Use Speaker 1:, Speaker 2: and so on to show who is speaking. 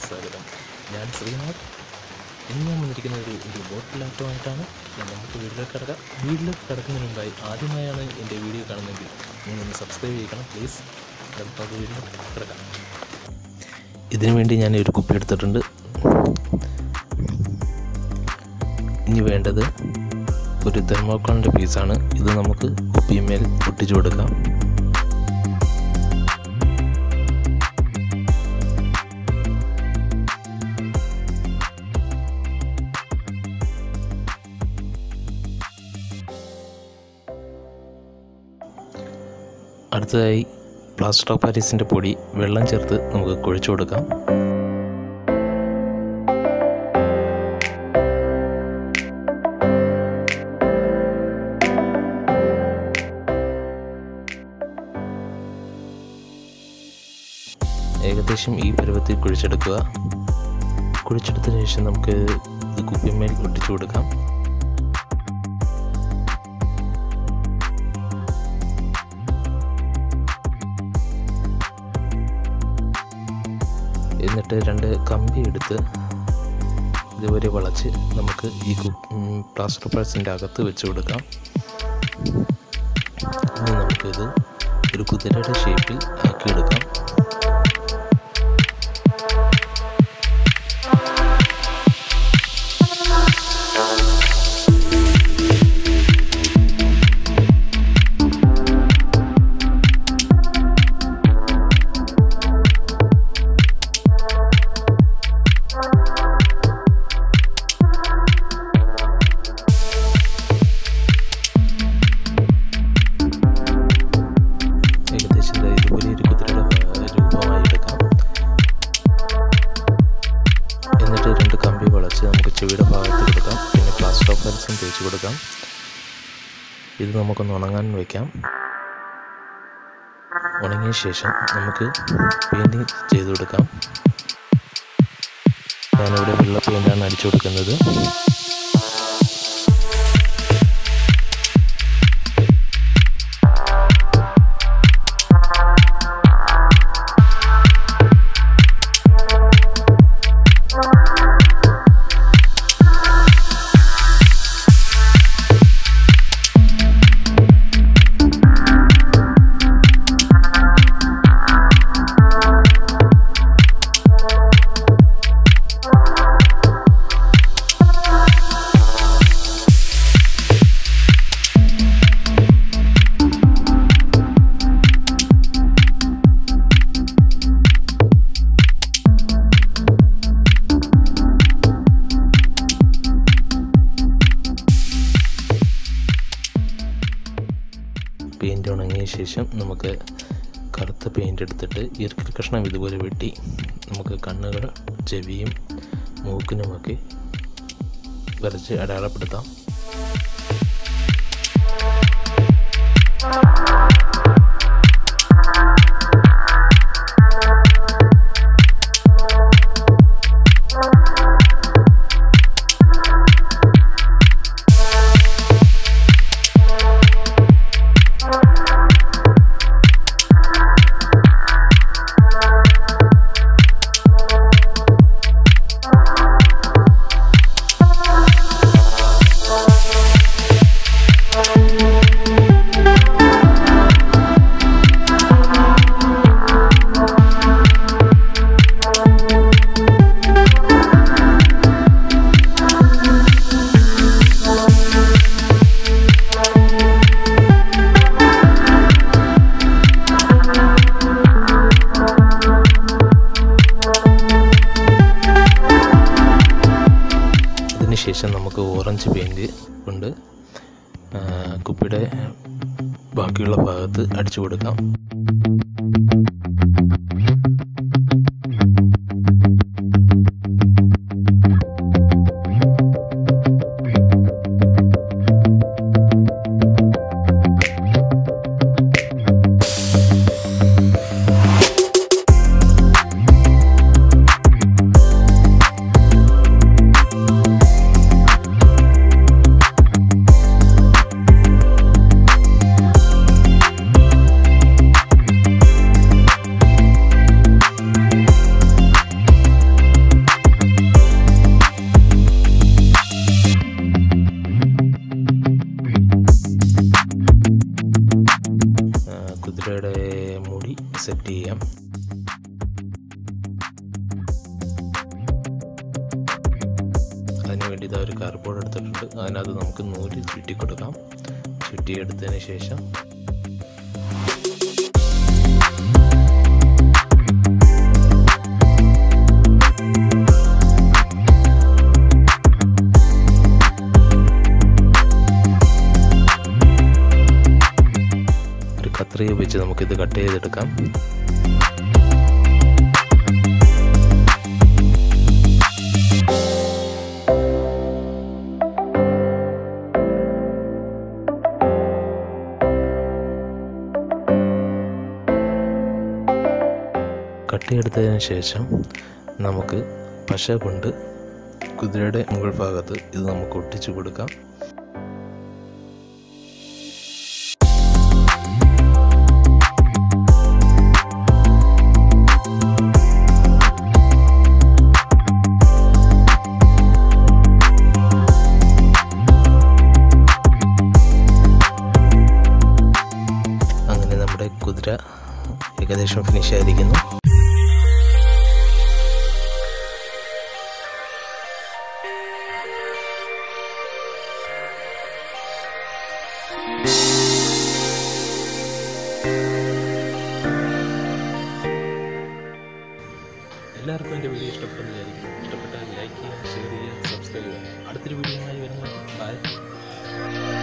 Speaker 1: സ്വാഗതം ഞാൻ ശ്രീനാഥ് ഇന്ന് ഞാൻ വന്നിരിക്കുന്ന ഒരു ഒരു ബോട്ട് ലാപ്ടോമായിട്ടാണ് ഞാൻ നമുക്ക് വീട്ടിലേക്ക് കിടക്കാം വീട്ടിലേക്ക് കിടക്കുന്നതിന് മുമ്പായി ആദ്യമായാണ് എൻ്റെ വീഡിയോ കാണുന്നതെങ്കിൽ നിങ്ങളൊന്ന് സബ്സ്ക്രൈബ് ചെയ്യണം പ്ലീസ് നമുക്ക് വീട്ടിലേക്ക് കിടക്കാം ഇതിനു വേണ്ടി ഞാൻ ഒരു കുപ്പി എടുത്തിട്ടുണ്ട് ഇനി വേണ്ടത് ഒരു തെർമോക്കോളിൻ്റെ പീസാണ് ഇത് നമുക്ക് കുപ്പിമേൽ ഒട്ടിച്ചു കൊടുക്കാം അടുത്തതായി പ്ലാസ്റ്റർ ഓഫ് പാരീസിൻ്റെ പൊടി വെള്ളം ചേർത്ത് നമുക്ക് കുഴച്ചു കൊടുക്കാം ഏകദേശം ഈ പരുവത്തിൽ കുഴിച്ചെടുക്കുക കുഴിച്ചെടുത്തതിന് ശേഷം നമുക്ക് ഇത് കുപ്പിമേൽ ഒട്ടിച്ചു കൊടുക്കാം എന്നിട്ട് രണ്ട് കമ്പി എടുത്ത് ഇതുവരെ വളച്ച് നമുക്ക് ഈ പ്ലാസ്റ്റർ പേഴ്സിൻ്റെ അകത്ത് വെച്ച് കൊടുക്കാം ഇനി നമുക്കിത് ഒരു കുതിരയുടെ ഷേപ്പിൽ ആക്കിയെടുക്കാം ഏകദേശം ദാ ഇതുപോലെ ഒരു കുതിരയുടെ ഭാ- രൂപമായി എടുക്കാം എന്നിട്ട് രണ്ട് കമ്പി വളച്ച് നമുക്ക് ചെവിയുടെ ഭാഗത്ത് കൊടുക്കാം പിന്നെ പ്ലാസ്റ്റർ ഓഫ് പാരീസും തേച്ച് കൊടുക്കാം ഇത് നമുക്കൊന്ന് ഉണങ്ങാൻ വയ്ക്കാം ഉണങ്ങിയ ശേഷം നമുക്ക് പെയിൻറ്റിങ് ചെയ്ത് കൊടുക്കാം ഞാനിവിടെ വെള്ള പെയിൻ്റാണ് അടിച്ചു കൊടുക്കുന്നത് പെയിൻറ് ഉണങ്ങിയ ശേഷം നമുക്ക് കറുത്ത പെയിൻ്റ് എടുത്തിട്ട് ഈർക്കിൽ കഷ്ണം ഇതുപോലെ വെട്ടി നമുക്ക് കണ്ണുകൾ ചെവിയും മൂക്കിനുമൊക്കെ വരച്ച് അടയാളപ്പെടുത്താം അതിനുശേഷം നമുക്ക് ഓറഞ്ച് പെയിൻറ് കൊണ്ട് ആ, കുപ്പിയുടെ ബാക്കിയുള്ള ഭാഗത്ത് അടിച്ചു കൊടുക്കാം കട്ട് ചെയ്യാം അതിന് വേണ്ടി ഇതാ ഒരു കാർബോർഡ് എടുത്തിട്ടുണ്ട് അതിനകത്ത് നമുക്ക് നൂല് ചുറ്റി കൊടുക്കാം ചുറ്റിയെടുത്തതിന് ശേഷം ഒരു കത്രിക വെച്ച് നമുക്കിത് കട്ട് ചെയ്തെടുക്കാം കട്ട് ചെയ്തെടുത്തതിന് ശേഷം നമുക്ക് പശ കൊണ്ട് കുതിരയുടെ മുകൾ ഭാഗത്ത് ഇത് നമുക്ക് ഒട്ടിച്ചു കൊടുക്കാം അങ്ങനെ നമ്മുടെ കുതിര ഏകദേശം ഫിനിഷ് ആയിരിക്കുന്നു എല്ലാവർക്കും എൻ്റെ വീഡിയോ ഇഷ്ടപ്പെട്ടെന്ന് വിചാരിക്കും ഇഷ്ടപ്പെട്ടാൽ ലൈക്ക് ചെയ്യുക ഷെയർ ചെയ്യുക സബ്സ്ക്രൈബ് ചെയ്യുക അടുത്തൊരു വീഡിയോയുമായി വരുന്നത് ബൈ